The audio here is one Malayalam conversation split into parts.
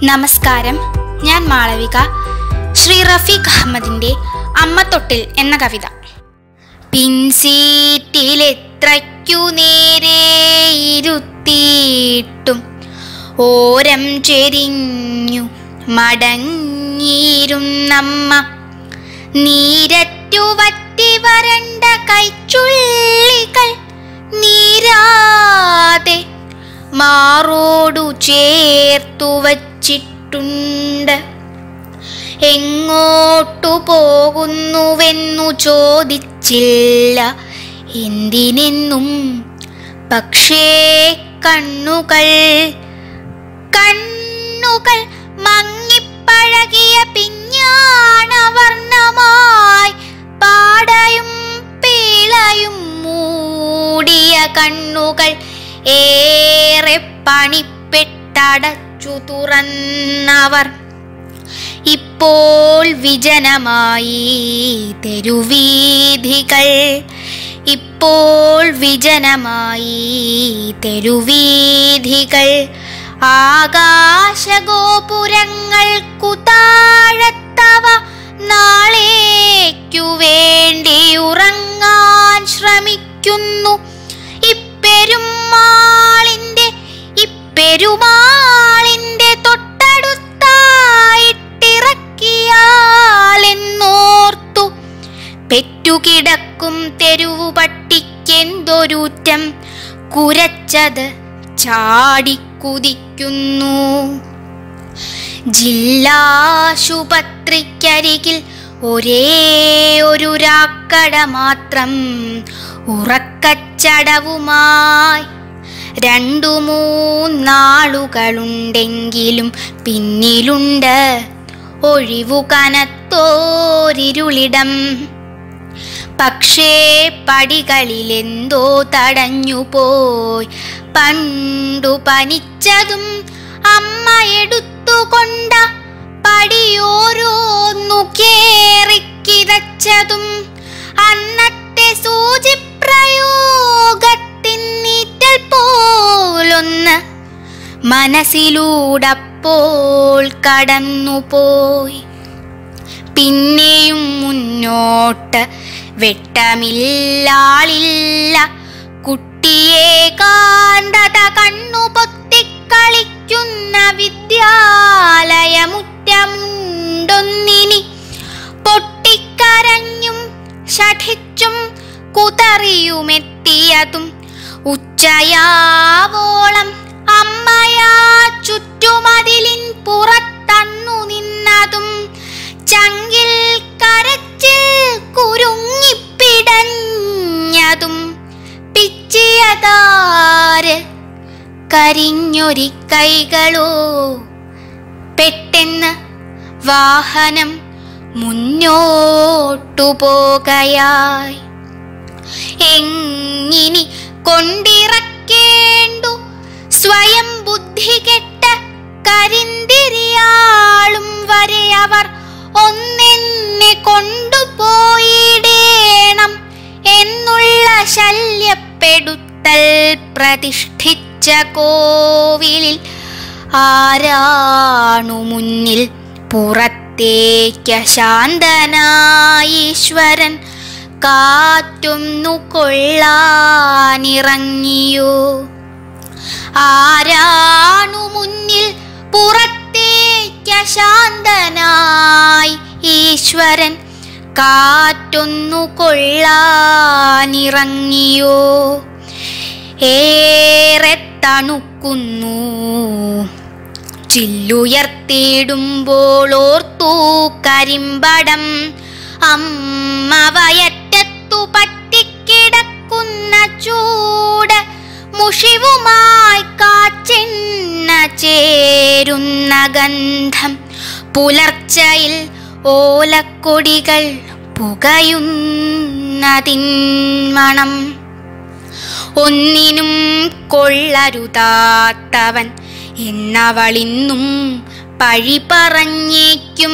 നമസ്കാരം ഞാൻ മാളവിക ശ്രീ റഫീഖ് അഹമ്മദിന്റെ അമ്മ തൊട്ടിൽ എന്ന കവിത പിൻസീറ്റിലെത്രയ്ക്കു നേരെ ഇരുത്തിയിട്ടും ഓരം ചെരിഞ്ഞു മടങ്ങിയിരുന്നമ്മ നീരറ്റു വറ്റി വരണ്ട കൈച്ചുള്ളികൾ നീരാതെ മാറോടു ചേർത്തു വച്ചിട്ടുണ്ട് എങ്ങോട്ടു പോകുന്നുവെന്നു ചോദിച്ചില്ല എന്തിനെന്നും പക്ഷേ കണ്ണുകൾ കണ്ണുകൾ മങ്ങിപ്പഴകിയ പിഞ്ഞാണവർണ്ണമായി പാടയും പീളയും മൂടിയ കണ്ണുകൾ ഏറെ പണിപ്പെട്ടടച്ചു തുറന്നവർ ഇപ്പോൾ വിജനമായി തെരുവീഥികൾ ഇപ്പോൾ വിജനമായി തെരുവീഥികൾ ആകാശഗോപുരങ്ങൾക്കു താഴത്തവ നാളേക്കു വേണ്ടി ഉറങ്ങാൻ ശ്രമിക്കുന്നു ഇപ്പെരുമാളിന്റെ ഇപ്പെരുമാളിന്റെ തൊട്ടടുത്തായിട്ടിറക്കിയാലെന്നോർത്തു പെറ്റുകിടക്കും തെരുവു പട്ടിക്കെന്തൊരൂറ്റം കുരച്ചത് ചാടിക്കുതിക്കുന്നു ജില്ലാശുപത്രിക്കരികിൽ ഒരേ ഒരു രാക്കട മാത്രം ഉറക്കച്ചടവുമായി രണ്ടു മൂന്നാളുകളുണ്ടെങ്കിലും പിന്നിലുണ്ട് ഒഴിവു കനത്തോരിരുളിടം പക്ഷേ പടികളിലെന്തോ തടഞ്ഞുപോയി പണ്ടു പനിച്ചതും അമ്മ എടുത്തുകൊണ്ട പടിയോരോന്നു കേറിക്കിതച്ചതും അന്നത്തെ സൂചിപ്രയോഗത്തിൻ നീറ്റൽ പോലൊന്ന് മനസ്സിലൂടപ്പോൾ കടന്നുപോയി പിന്നെയും മുന്നോട്ട് വെട്ടമില്ലാളില്ല കുട്ടിയെ കാന്തത കണ്ണു പൊത്തിക്കളിക്കുന്ന വിദ്യാലയമുറ്റമുണ്ടൊന്നിനി പൊട്ടിക്കരഞ്ഞും ഷഠിച്ചും കുതറിയുമെത്തിയതും ഉച്ചയാവോളം അമ്മയാ ചുറ്റുമതിലിൻ പുറത്തന്നു നിന്നതും ചങ്കിൽ കരച്ചിൽ കുരുങ്ങിപ്പിടഞ്ഞതും പിച്ചിയതാര് കരിഞ്ഞൊരി കൈകളോ പെട്ടെന്ന് വാഹനം മുന്നോട്ടു പോകയായി എങ്ങിനി കൊണ്ടിറക്കേണ്ടു സ്വയം ബുദ്ധി കെട്ട കരിന്തിരിയാളും വരെ അവർ ഒന്നെന്നെ കൊണ്ടുപോയിടേണം എന്നുള്ള ശല്യപ്പെടുത്തൽ പ്രതിഷ്ഠിച്ച കോവിലിൽ ആരാണു മുന്നിൽ പുറത്തേക്ക് ശാന്തനായീശ്വരൻ കാറ്റൊന്നു കൊള്ളാനിറങ്ങിയോ ആരാണു മുന്നിൽ പുറത്തേക്ക് ശാന്തനായി ഈശ്വരൻ കാറ്റൊന്നു കൊള്ളാനിറങ്ങിയോ ഏറെ തണുക്കുന്നു ചില്ലുയർത്തിയിടുമ്പോൾ ഓർത്തു കരിമ്പടം അമ്മ വയറ്റത്തു പറ്റിക്കിടക്കുന്ന ചൂട് മുഷിവുമായി കാച്ചെണ്ണ ചേരുന്ന ഗന്ധം പുലർച്ചയിൽ ഓലക്കൊടികൾ പുകയുന്നതിൻ മണം ഒന്നിനും കൊള്ളരുതാത്തവൻ എന്നവളിന്നും പഴി പറഞ്ഞേക്കും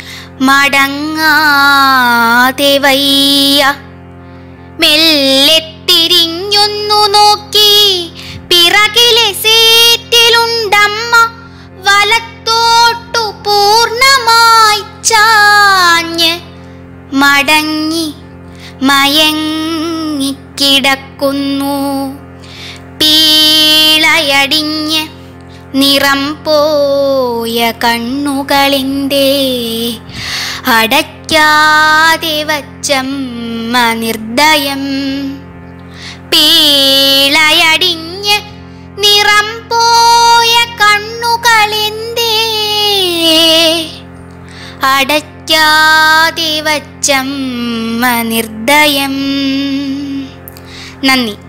മടങ്ങാതെ വയ്യ മെല്ലെ തിരിഞ്ഞൊന്നു നോക്കി പിറകിലെ സീറ്റിലുണ്ടമ്മ വലത്തോട്ട് മടങ്ങി മയങ്ങിക്കിടക്കുന്നു പീളയടിഞ്ഞ് നിറം പോയ കണ്ണുകളിൻ്റെ അടയ്ക്കാതെ വച്ചമ്മ നിർദ്ദയം പീളയടിഞ്ഞ് നിറം പോയ കണ്ണുകളിൻ്റെ അടയ്ക്കാതെ വച്ചമ്മ നിർദ്ദയം നന്ദി